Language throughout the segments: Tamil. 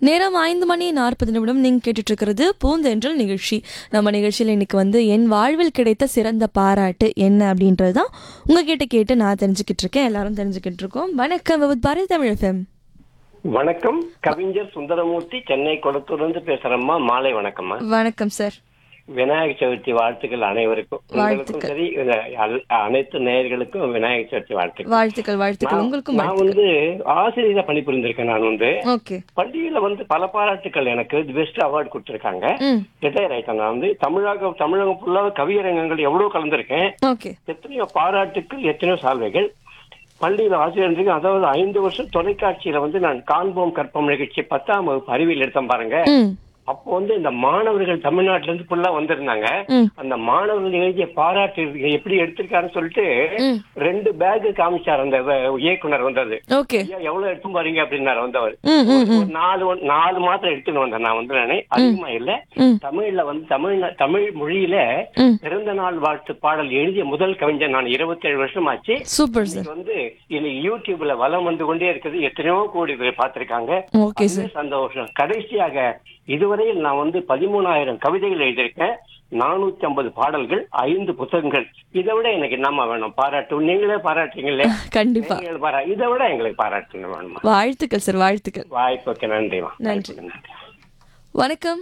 நேரம் ஐந்து மணி நாற்பது நிமிடம் நீங்கள் கேட்டுட்டு இருக்கிறது பூந்தென்றல் நிகழ்ச்சி நம்ம நிகழ்ச்சியில் இன்னைக்கு வந்து என் வாழ்வில் கிடைத்த சிறந்த பாராட்டு என்ன அப்படின்றது தான் உங்ககிட்ட கேட்டு நான் தெரிஞ்சுக்கிட்டு இருக்கேன் எல்லாரும் தெரிஞ்சுக்கிட்டு இருக்கோம் வணக்கம் வித் பாரதி தமிழ் எஃப்எம் வணக்கம் கவிஞர் சுந்தரமூர்த்தி சென்னை குளத்தூர்லேருந்து பேசுறேம்மா மாலை வணக்கம்மா வணக்கம் சார் விநாயகர் சதுர்த்தி வாழ்த்துக்கள் அனைவருக்கும் உங்களுக்கும் வாழ்த்துக்கள். சரி இந்த அல்- அனைத்து நேயர்களுக்கும் விநாயகர் சதுர்த்தி வாழ்த்துக்கள் வாழ்த்துக்கள் வாழ்த்துக்கள் நான் உங்களுக்கும் நான் வாழ்த்துக்கள் வந்து ஆசிரியரா பணிபுரிந்திருக்கேன் நான் வந்து ஓகே பள்ளியில வந்து பல பாராட்டுக்கள் எனக்கு பெஸ்ட் அவார்டு கொடுத்திருக்காங்க ம் ரிட்டையர் ஆயிட்டேன் நான் வந்து தமிழகம் தமிழகம் ஃபுல்லாக கவியரங்கங்கள் எவ்வளவு கலந்திருக்கேன் ஓகே எத்தனையோ பாராட்டுக்கள் எத்தனையோ சால்வைகள் பள்ளியில் ஆசிரியர் இருக்கு அதாவது ஐந்து வருஷம் தொலைக்காட்சியில வந்து நான் காண்போம் கற்போம் நிகழ்ச்சி பத்தாம் வகுப்பு அறிவியல் எடுத்தேன் பாருங்க ம் அப்போ வந்து இந்த மாணவர்கள் தமிழ்நாட்டுல இருந்து ஃபுல்லா வந்திருந்தாங்க ம் அந்த மாணவர்கள் நிகழ்ச்சியை பாராட்டு எப்படி எடுத்திருக்காருன்னு சொல்லிட்டு ம் ரெண்டு பேக் காமிச்சார் அந்த வ- இயக்குனர் வந்தது ஓகே ஐயா எவ்வளவு எடுத்து பாருங்க அப்படின்னாரு வந்தவர் ம் ம் ம் ஒரு நாலு ஒன்- நாலு மாத்திரம் எடுத்துன்னு வந்தேன் நான் வந்து நானே அதிகமா இல்ல ம் தமிழ்ல வந்து தமிழ் தமிழ் மொழியில ம் பிறந்த நாள் வாழ்த்து பாடல் எழுதிய முதல் கவிஞர் நான் இருபத்தேழு வருஷம் ஆச்சு சூப்பர் சார் இன்னைக்கு வந்து இன்னைக்கு யூடியூப்ல வலம் வந்து கொண்டே இருக்குது எத்தனையோ கோடி பேர் பார்த்திருக்காங்க ஓகே அதுவே சார் சந்தோஷம் கடைசியாக இதுவரையில் நான் வந்து பதிமூணாயிரம் கவிதைகள் எழுதியிருக்கேன் நானூத்தி ஐம்பது பாடல்கள் ஐந்து புத்தகங்கள் இதை விட எனக்கு என்னம்மா வேணும் பாராட்டு நீங்களே பாராட்டுறீங்களே கண்டிப்பா நீங்கள் பாரா இதை விட எங்களுக்கு பாராட்டு வேணுமா வாழ்த்துக்கள் சார் வாழ்த்துக்கள் வாய்ப்புக்கு நன்றிமா நன்றி. வாய்ப்புக்கு நன்றி வணக்கம்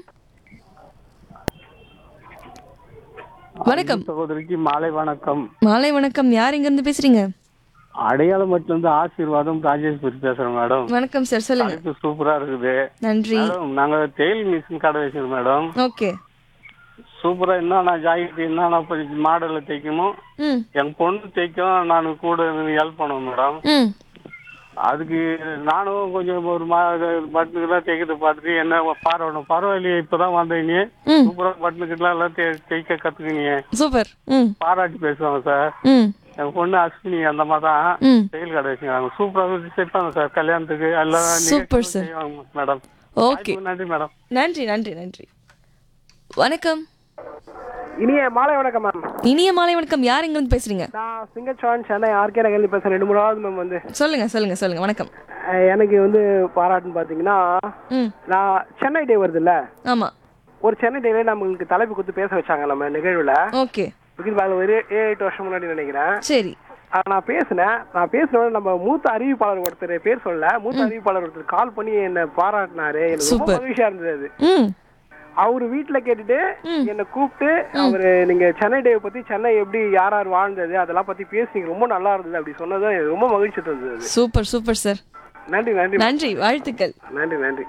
வணக்கம் சகோதரிக்கு மாலை வணக்கம் மாலை வணக்கம் யார் இங்க இருந்து பேசுறீங்க அடையாளம் மட்டும் இருந்து ஆசீர்வாதம் ராஜேஸ்வரி பேசுறேன் மேடம் வணக்கம் சார் சொல்லுங்க தலைப்பு சூப்பரா இருக்குது நன்றி மேடம் நாங்க தேயில் மிஷின் கடை வச்சிருக்கோம் மேடம் ஓகே சூப்பரா என்னென்ன ஜாக்கெட் என்னென்ன மாடல்ல தைக்கணும் ம் என் பொண்ணு தைக்கும் நான் கூட ஹெல்ப் பண்ணுவேன் மேடம் ம் அதுக்கு நானும் கொஞ்சம் ஒரு மா பட்டனுக்கெல்லாம் தைக்கிறது பார்த்துட்டு என்ன பாராட்டணும் பரவாயில்லையே இப்பதான் வந்தீங்க ம் சூப்பரா பட்டனுக்கெல்லாம் எல்லாம் தை- தைக்க கத்துக்கினீங்க சூப்பர் ம் பாராட்டி பேசுவாங்க சார் ம் என் பொண்ணு அஸ்வினி அந்த மாதிரி தான் ம் செயல் கடை வச்சுக்கிறாங்க சூப்பரா சேர்ப்பாங்க சார் கல்யாணத்துக்கு எல்லாம் Super, நிகழ்ச்சியும் sir. செய்வாங்க மேடம் ஓகே வாய்ப்புக்கு நன்றி மேடம் நன்றி நன்றி நன்றி வணக்கம் இனிய மாலை வணக்கம் மேம் இனிய மாலை வணக்கம் யார் இங்க இருந்து பேசுறீங்க நான் சிங்கச்சோன் சென்னை ஆர்கே நகர்ல பேசுறேன் ரெண்டு மூணாவது மேம் வந்து சொல்லுங்க சொல்லுங்க சொல்லுங்க வணக்கம் அஹ், எனக்கு வந்து பாராட்டுன்னு பார்த்தீங்கன்னா ம் நான் சென்னை டே வருதுல்ல ஆமா ஒரு சென்னை டேல நம்மளுக்கு தலைப்பு கொடுத்து பேச வச்சாங்க நம்ம நிகழ்வுல ஓகே இதுக்கு மேல ஒரு ஏழு எட்டு வருஷம் முன்னாடி நினைக்கிறேன் சரி ஆஹ், நான் பேசினேன் நான் பேசினோட நம்ம மூத்த அறிவிப்பாளர் ஒருத்தர் பேர் சொல்லல மூத்த அறிவிப்பாளர் ஒருத்தர் கால் பண்ணி என்ன பாராட்டினாரு எனக்கு ரொம்ப Super. மகிழ்ச்சியா இருந்தது அது ம் அவரு வீட்டுல கேட்டுட்டு என்னை கூப்பிட்டு அவரு நீங்க சென்னை டே பத்தி சென்னை எப்படி யார் யார் வாழ்ந்தது அதெல்லாம் பத்தி பேசுனீங்க ரொம்ப நல்லா இருந்தது அப்படி சொன்னது எனக்கு ரொம்ப மகிழ்ச்சி தந்தது அது. சூப்பர் சூப்பர் சார் நன்றி நன்றி நன்றி வாழ்த்துக்கள் நன்றி நன்றி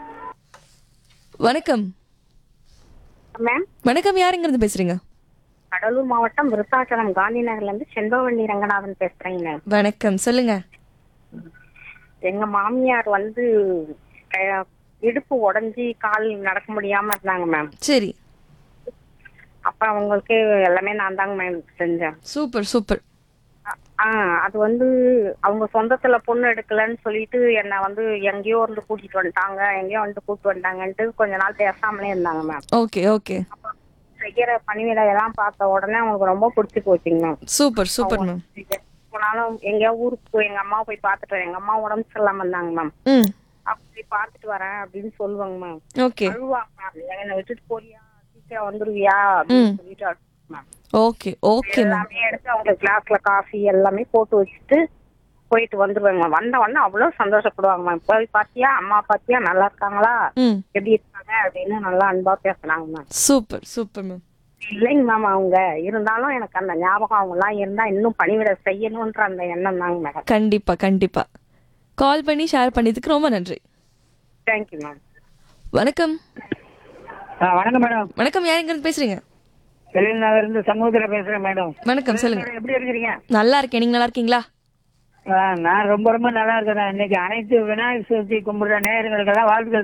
வணக்கம் மேம் வணக்கம் யார் இங்க இருந்து பேசுறீங்க கடலூர் மாவட்டம் விருத்தாச்சலம் காந்தி நகர்ல இருந்து செண்பவள்ளி ரங்கநாதன் பேசுறேங்க மேம் வணக்கம் சொல்லுங்க எங்க மாமியார் வந்து அஹ், இடுப்பு உடைஞ்சி கால் நடக்க முடியாம இருந்தாங்க மேம் சரி அப்ப அவங்களுக்கு எல்லாமே நான் தாங்க மேம் செஞ்சேன் சூப்பர் சூப்பர் ஆ அது வந்து அவங்க சொந்தத்துல பொண்ணு எடுக்கலன்னு சொல்லிட்டு என்னை வந்து எங்கேயோ இருந்து கூட்டிட்டு வந்துட்டாங்க எங்கேயோ வந்து கூட்டிட்டு வந்துட்டாங்கன்ட்டு கொஞ்ச நாள் பேசாமலே இருந்தாங்க மேம் ஓகே ஓகே செய்யற பணிவிடையெல்லாம் பார்த்த உடனே அவங்களுக்கு ரொம்ப பிடிச்சி போச்சுங்க மேம் சூப்பர் சூப்பர் மேம் போனாலும் எங்கேயா ஊருக்கு போய் எங்க அம்மா போய் பார்த்துட்டு வரேன். எங்க அம்மா உடம்பு சரியில்லாம இருந்தாங்க மேம் ம் அப்படி பார்த்துட்டு வரேன் அப்படின்னு சொல்லுவாங்க மேம் ஓகே அழுவாங்க மேம் என்னை விட்டுட்டு போறியா சீக்கிரம் வந்துருவியா அப்படின்னு சொல்லிட்டு அழுவாங்க மேம் ஓகே ஓகே மேம் எல்லாமே எடுத்து அவங்க கிளாஸ்ல காஃபி எல்லாமே போட்டு வச்சுட்டு போயிட்டு வந்துருவாங்க மேம் வந்த உடனே அவ்வளவு சந்தோஷப்படுவாங்க மேம் போய் பாத்தியா அம்மா பாத்தியா நல்லா இருக்காங்களா ம் எப்படி இருக்காங்க அப்படின்னு நல்லா அன்பா பேசுனாங்க மேம் சூப்பர் சூப்பர் மேம் இல்லைங்க மேம் அவங்க இருந்தாலும் எனக்கு அந்த ஞாபகம் அவங்க எல்லாம் இருந்தா இன்னும் பணிவிட செய்யணும்ன்ற அந்த எண்ணம் தாங்க மேடம் கண்டிப்பா கண்டிப்பா கால் பண்ணி ஷேர் பண்ணதுக்கு ரொம்ப நன்றி தேங்க்யூ மேம் வணக்கம் வணக்கம் மேடம் வணக்கம் யார் இங்க இருந்து பேசுறீங்க வெளிநகர் இருந்து சமுத்திர பேசுறேன் மேடம் வணக்கம் சொல்லுங்க எப்படி இருக்கிறீங்க நல்லா இருக்கேன் நீங்க நல்லா இருக்கீங்களா ஆ, நான் ரொம்ப ரொம்ப நல்லா இருக்கிறேன் இன்னைக்கு அனைத்து விநாயகர் சதுர்த்தி கும்பிடுற நேயர்களுக்கெல்லாம் வாழ்த்துக்கள்